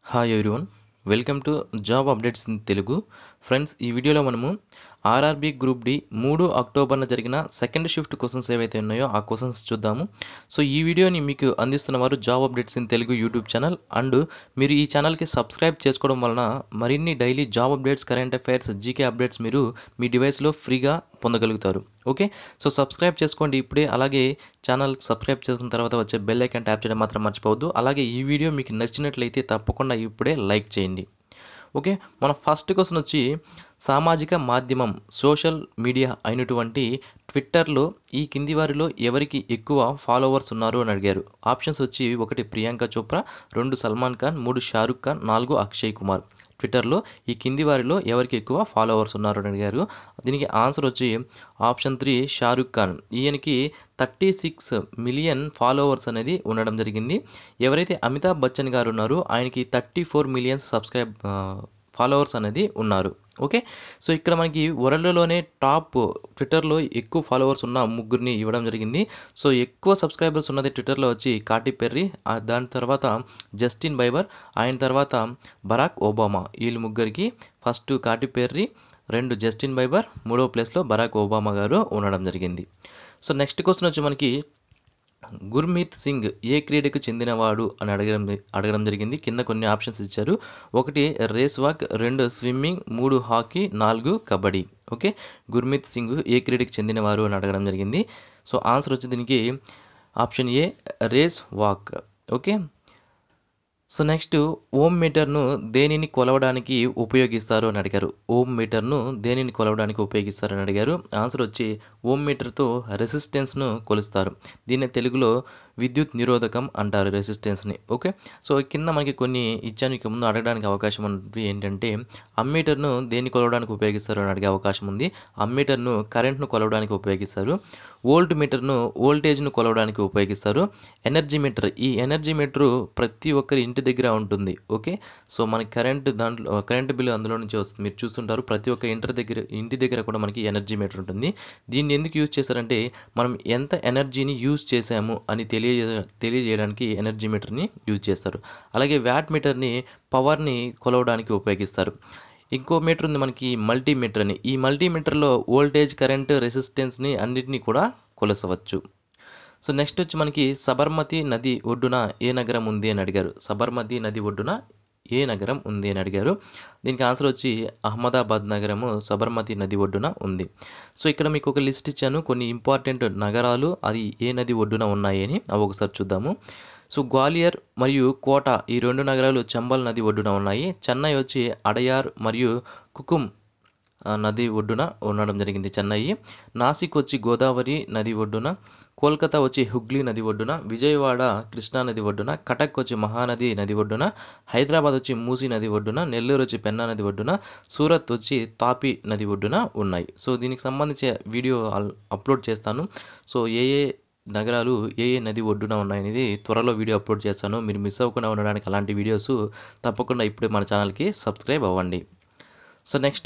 hi everyone welcome to job updates in Telugu friends ఈ వీడియోలో మనము ఆర్ఆర్బి గ్రూప్ డి మూడు అక్టోబర్న జరిగిన సెకండ్ షిఫ్ట్ క్వశ్చన్స్ ఏవైతే ఉన్నాయో ఆ క్వశ్చన్స్ చూద్దాము సో ఈ వీడియోని మీకు అందిస్తున్న వారు job updates in Telugu YouTube channel and మీరు ఈ ఛానల్కి సబ్స్క్రైబ్ చేసుకోవడం వలన మరిన్ని daily job updates current affairs GK updates మీరు మీ డివైస్లో ఫ్రీగా పొందగలుగుతారు ఓకే సో సబ్స్క్రైబ్ చేసుకోండి ఇప్పుడే అలాగే ఛానల్ సబ్స్క్రైబ్ చేసుకున్న తర్వాత వచ్చే బెల్ ఐకాన్ ట్యాప్ చేయడం మాత్రం మర్చిపోవద్దు అలాగే ఈ వీడియో మీకు నచ్చినట్లయితే తప్పకుండా ఇప్పుడే లైక్ చేయండి ఓకే మన ఫస్ట్ క్వశ్చన్ వచ్చి సామాజిక మాధ్యమం సోషల్ మీడియా అయినటువంటి ట్విట్టర్లో ఈ కింది వారిలో ఎవరికి ఎక్కువ ఫాలోవర్స్ ఉన్నారు అని అడిగారు ఆప్షన్స్ వచ్చి ఒకటి ప్రియాంక చోప్రా రెండు సల్మాన్ ఖాన్ మూడు షారుఖ్ ఖాన్ నాలుగు అక్షయ్ కుమార్ ట్విట్టర్లో ఈ కింది వారిలో ఎవరికి ఎక్కువ ఫాలోవర్స్ ఉన్నారు అని అడిగారు దీనికి ఆన్సర్ వచ్చి ఆప్షన్ త్రీ షారుఖ్ ఖాన్ ఈయనకి థర్టీ సిక్స్ మిలియన్ ఫాలోవర్స్ అనేది ఉండడం జరిగింది ఎవరైతే అమితాబ్ బచ్చన్ గారు ఉన్నారో ఆయనకి thirty four millions subscribe followers అనేది ఉన్నారు ఓకే సో ఇక్కడ మనకి వరల్డ్లోనే టాప్ ట్విట్టర్లో ఎక్కువ ఫాలోవర్స్ ఉన్న ముగ్గురిని ఇవ్వడం జరిగింది సో ఎక్కువ సబ్స్క్రైబర్స్ ఉన్నది ట్విట్టర్లో వచ్చి కాటి పెర్రీ ఆ దాని తర్వాత జస్టిన్ బైబర్ ఆయన తర్వాత బరాక్ ఒబామా వీళ్ళు ముగ్గురికి ఫస్ట్ కాటి పెర్రీ రెండు జస్టిన్ బైబర్ మూడో ప్లేస్లో బరాక్ ఒబామా గారు ఉండడం జరిగింది సో నెక్స్ట్ క్వశ్చన్ వచ్చి మనకి గుర్మీత్ సింగ్ ఏ క్రీడకు చెందినవాడు అని అడగడం అడగడం జరిగింది కింద కొన్ని ఆప్షన్స్ ఇచ్చారు ఒకటి రేస్ వాక్ రెండు స్విమ్మింగ్ మూడు హాకీ నాలుగు కబడ్డీ ఓకే గుర్మీత్ సింగ్ ఏ క్రీడకు చెందినవారు అని అడగడం జరిగింది సో ఆన్సర్ వచ్చి దీనికి option A race walk okay so next ohm మీటర్ను దేనిని కొలవడానికి ఉపయోగిస్తారు అని అడిగారు ఓమ్ మీటర్ను దేనిని కొలవడానికి ఉపయోగిస్తారు అని అడిగారు ఆన్సర్ వచ్చి ఓమ్ మీటర్తో రెసిస్టెన్స్ను కొలుస్తారు దీన్ని తెలుగులో విద్యుత్ నిరోధకం అంటారు రెసిస్టెన్స్ని ఓకే సో కింద మనకి కొన్ని ఇచ్చాను ఇక ముందు అడగడానికి అవకాశం ఉంది ఏంటంటే అమ్మీటర్ను దేన్ని కొలవడానికి ఉపయోగిస్తారు అని అడిగే అవకాశం ఉంది అమ్మీటర్ను కరెంట్ను కొలవడానికి ఉపయోగిస్తారు వోల్ట్ మీటర్ను వోల్టేజ్ను కొలవడానికి ఉపయోగిస్తారు ఎనర్జీ మీటర్ ఈ ఎనర్జీ మీటరు ప్రతి ఒక్కరి ఇంటి దగ్గర ఉంటుంది ఓకే సో మనకి కరెంట్ దాంట్లో కరెంట్ బిల్లు అందులో నుంచి వస్తుంది మీరు చూస్తుంటారు ప్రతి ఒక్క ఇంటర్ దగ్గర ఇంటి దగ్గర కూడా మనకి ఎనర్జీ మీటర్ ఉంటుంది దీన్ని ఎందుకు యూజ్ చేశారంటే మనం ఎంత ఎనర్జీని యూజ్ చేసాము అని తెలియ తెలియజేయడానికి ఎనర్జీ మీటర్ని యూజ్ చేస్తారు అలాగే వ్యాట్ మీటర్ని పవర్ని కొలవడానికి ఉపయోగిస్తారు ఇంకో మీటర్ ఉంది మనకి మల్టీమీటర్ అని ఈ మల్టీమీటర్లో వోల్టేజ్ కరెంట్ రెసిస్టెన్స్ని అన్నిటినీ కూడా కొలసవచ్చు సో నెక్స్ట్ వచ్చి మనకి సబర్మతి నది ఒడ్డున ఏ నగరం ఉంది అని అడిగారు సబర్మతి నది ఒడ్డున ఏ నగరం ఉంది అని అడిగారు దీనికి ఆన్సర్ వచ్చి అహ్మదాబాద్ నగరము సబర్మతి నది ఒడ్డున ఉంది సో ఇక్కడ మీకు ఒక లిస్ట్ ఇచ్చాను కొన్ని ఇంపార్టెంట్ నగరాలు అది ఏ నది ఒడ్డున ఉన్నాయి అని అవి ఒకసారి చూద్దాము సో గ్వాలియర్ మరియు కోట ఈ రెండు నగరాలు చంబల్ నది ఒడ్డున ఉన్నాయి చెన్నై వచ్చి అడయార్ మరియు కుకుమ్ నది ఒడ్డున ఉండడం జరిగింది చెన్నై నాసిక్ వచ్చి గోదావరి నది ఒడ్డున కోల్కతా వచ్చి హుగ్లీ నది ఒడ్డున విజయవాడ కృష్ణా నది ఒడ్డున కటక్ వచ్చి మహానది నది ఒడ్డున హైదరాబాద్ వచ్చి మూసీ నది ఒడ్డున నెల్లూరు వచ్చి పెన్నా నది ఒడ్డున సూరత్ వచ్చి తాపి నది ఒడ్డున ఉన్నాయి సో దీనికి సంబంధించి వీడియో అప్లోడ్ చేస్తాను సో ఏ ఏ నగరాలు ఏ ఏ నది ఒడ్డున ఉన్నాయనేది త్వరలో వీడియో అప్లోడ్ చేస్తాను మీరు మిస్ అవ్వకుండా ఉండడానికి అలాంటి వీడియోస్ తప్పకుండా ఇప్పుడే మన ఛానల్కి సబ్స్క్రైబ్ అవ్వండి సో నెక్స్ట్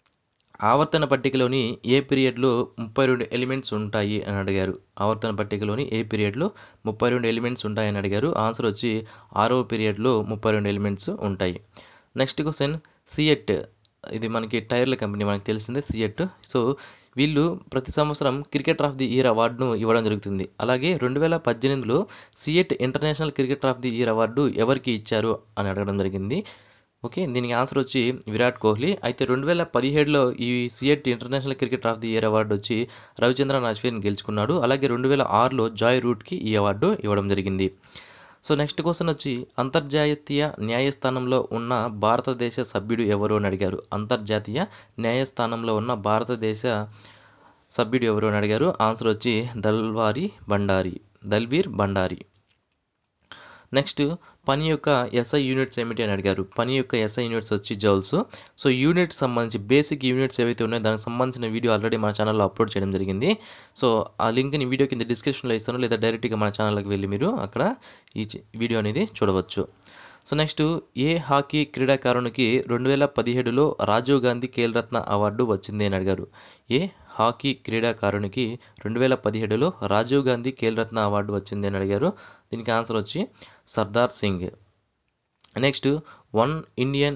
ఆవర్తన పట్టికలోని ఏ పీరియడ్లో ముప్పై రెండు ఎలిమెంట్స్ ఉంటాయి అని అడిగారు ఆవర్తన పట్టికలోని ఏ పీరియడ్లో ముప్పై రెండు ఎలిమెంట్స్ ఉంటాయని అడిగారు ఆన్సర్ వచ్చి ఆరో పీరియడ్లో ముప్పై రెండు ఎలిమెంట్స్ ఉంటాయి నెక్స్ట్ క్వశ్చన్ సిఎట్ ఇది మనకి టైర్ల కంపెనీ మనకి తెలిసిందే సిఎట్ సో వీళ్ళు ప్రతి సంవత్సరం క్రికెటర్ ఆఫ్ ది ఇయర్ అవార్డును ఇవ్వడం జరుగుతుంది అలాగే రెండు వేల పద్దెనిమిదిలో CEAT international cricketer of the year award ఎవరికి ఇచ్చారు అని అడగడం జరిగింది ఓకే దీనికి ఆన్సర్ వచ్చి విరాట్ కోహ్లీ అయితే రెండు వేల పదిహేడులో ఈ CEAT international cricketer of the year award వచ్చి రవిచంద్రన్ అశ్విన్ గెలుచుకున్నాడు అలాగే రెండు వేల ఆరులో జాయ్ రూట్కి ఈ అవార్డు ఇవ్వడం జరిగింది సో నెక్స్ట్ క్వశ్చన్ వచ్చి అంతర్జాతీయ న్యాయస్థానంలో ఉన్న భారతదేశ సభ్యుడు ఎవరు అని అడిగారు అంతర్జాతీయ న్యాయస్థానంలో ఉన్న భారతదేశ సభ్యుడు ఎవరు అని అడిగారు ఆన్సర్ వచ్చి దల్వారి బండారి దల్వీర్ బండారి నెక్స్ట్ పని యొక్క ఎస్ఐ యూనిట్స్ ఏమిటి అని అడిగారు పని యొక్క ఎస్ఐ యూనిట్స్ వచ్చి జౌల్స్ సో యూనిట్ సంబంధించి బేసిక్ యూనిట్స్ ఏవైతే ఉన్నాయో దానికి సంబంధించిన వీడియో ఆల్రెడీ మన ఛానల్లో అప్లోడ్ చేయడం జరిగింది సో ఆ లింక్ని వీడియో కింద డిస్క్రిప్షన్లో ఇస్తాను లేదా డైరెక్ట్గా మన ఛానల్కి వెళ్ళి మీరు అక్కడ ఈ వీడియో అనేది చూడవచ్చు సో నెక్స్ట్ ఏ హాకీ క్రీడాకారునికి రెండు వేల పదిహేడులో రాజీవ్ గాంధీ ఖేల్రత్న అవార్డు వచ్చింది అని అడిగారు ఏ హాకీ క్రీడాకారునికి రెండు వేల పదిహేడులో రాజీవ్ గాంధీ ఖేల్రత్న అవార్డు వచ్చింది అని అడిగారు దీనికి ఆన్సర్ వచ్చి Sardar Singh next one Indian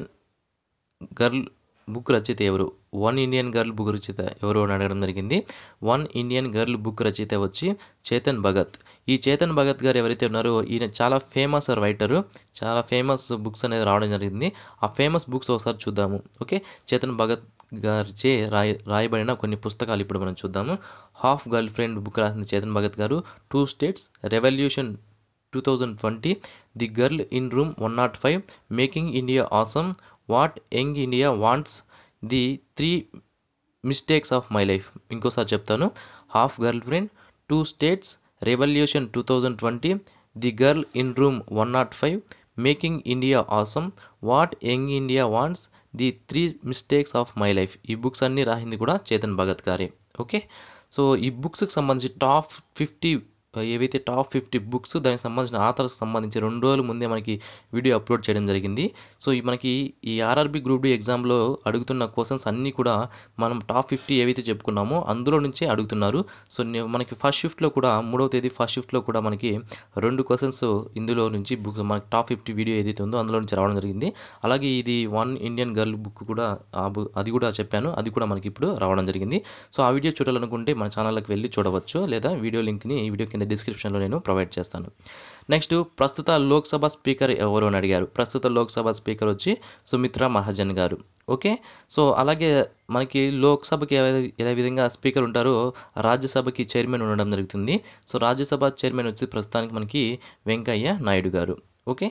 girl book రచయిత ఎవరు వన్ ఇండియన్ గర్ల్ బుక్ రచయిత ఎవరు అని అడగడం జరిగింది వన్ ఇండియన్ గర్ల్ బుక్ రచయిత వచ్చి చేతన్ భగత్ ఈ చేతన్ భగత్ గారు ఎవరైతే ఉన్నారో ఈయన చాలా ఫేమస్ రైటరు చాలా ఫేమస్ బుక్స్ అనేది రావడం జరిగింది ఆ ఫేమస్ బుక్స్ ఒకసారి చూద్దాము ఓకే చేతన్ భగత్ గారిచే రాయ రాయబడిన కొన్ని పుస్తకాలు ఇప్పుడు మనం చూద్దాము హాఫ్ గర్ల్ ఫ్రెండ్ బుక్ రాసింది Chetan Bhagat garu two states revolution two thousand twenty the girl in room one not five making India awesome what young India wants the three mistakes of my life ఇంకోసారి చెప్తాను half girl friend two states revolution two thousand twenty the girl in room one not five making India awesome what young India wants the three mistakes of my life ఈ books అన్నీ రాసింది కూడా చేతన్ భగత్ గారే okay so ఈ బుక్స్కి సంబంధించి top fifty ఏవైతే top fifty books దానికి సంబంధించిన ఆథర్స్కి సంబంధించి రెండు రోజుల ముందే మనకి వీడియో అప్లోడ్ చేయడం జరిగింది సో ఈ మనకి ఈ ఆర్ఆర్బి గ్రూప్ డి ఎగ్జామ్లో అడుగుతున్న క్వశ్చన్స్ అన్నీ కూడా మనం టాప్ ఫిఫ్టీ ఏవైతే చెప్పుకున్నామో అందులో నుంచే అడుగుతున్నారు సో నే- మనకి ఫస్ట్ షిఫ్ట్లో కూడా మూడవ తేదీ ఫస్ట్ షిఫ్ట్లో కూడా మనకి రెండు క్వశ్చన్స్ ఇందులో నుంచి బుక్ మనకి టాప్ ఫిఫ్టీ వీడియో ఏదైతే ఉందో అందులో నుంచి రావడం జరిగింది అలాగే ఇది వన్ ఇండియన్ గర్ల్ బుక్ కూడా ఆ బు- అది కూడా చెప్పాను అది కూడా మనకి ఇప్పుడు రావడం జరిగింది సో ఆ వీడియో చూడాలనుకుంటే మన ఛానల్కి వెళ్ళి చూడవచ్చు లేదా వీడియో లింక్ని ఈ వీడియో కింద డిస్క్రిప్షన్లో నేను ప్రొవైడ్ చేస్తాను నెక్స్ట్ ప్రస్తుత లోక్సభ స్పీకర్ ఎవరు అని అడిగారు ప్రస్తుత లోక్సభ స్పీకర్ వచ్చి సుమిత్రా మహాజన్ గారు ఓకే సో అలాగే మనకి లోక్సభకి ఏ ఏ విధంగా స్పీకర్ ఉంటారో రాజ్యసభకి చైర్మన్ ఉండడం జరుగుతుంది సో రాజ్యసభ చైర్మన్ వచ్చి ప్రస్తుతానికి మనకి వెంకయ్య నాయుడు గారు ఓకే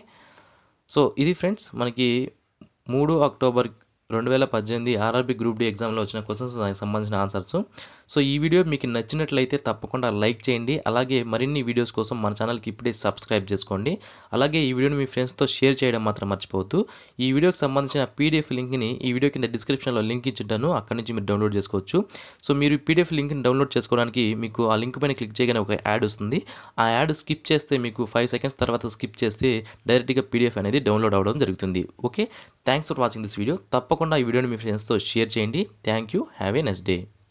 సో ఇది ఫ్రెండ్స్ మనకి మూడు అక్టోబర్ రెండు వేల పద్దెనిమిది ఆర్ఆర్బి గ్రూప్ డి ఎగ్జామ్లో వచ్చిన క్వశ్చన్స్ దానికి సంబంధించిన ఆన్సర్స్ సో ఈ వీడియో మీకు నచ్చినట్లయితే తప్పకుండా లైక్ చేయండి అలాగే మరిన్ని వీడియోస్ కోసం మన ఛానల్కి ఇప్పుడే సబ్స్క్రైబ్ చేసుకోండి అలాగే ఈ వీడియోని మీ ఫ్రెండ్స్తో షేర్ చేయడం మాత్రం మర్చిపోవద్దు ఈ వీడియోకి సంబంధించిన పీడిఎఫ్ లింక్ని ఈ వీడియో కింద డిస్క్రిప్షన్లో లింక్ ఇచ్చింటాను అక్కడి నుంచి మీరు డౌన్లోడ్ చేసుకోవచ్చు సో మీరు పీడిఎఫ్ లింక్ని డౌన్లోడ్ చేసుకోవడానికి మీకు ఆ లింక్ పైన క్లిక్ చేయగానే ఒక యాడ్ వస్తుంది ఆ యాడ్ స్కిప్ చేస్తే మీకు ఫైవ్ సెకండ్స్ తర్వాత స్కిప్ చేస్తే డైరెక్ట్గా పీడిఎఫ్ అనేది డౌన్లోడ్ అవ్వడం జరుగుతుంది okay thanks for watching this video తప్పకుండా ఈ వీడియోని మీ ఫ్రెండ్స్తో షేర్ చేయండి thank you have a next day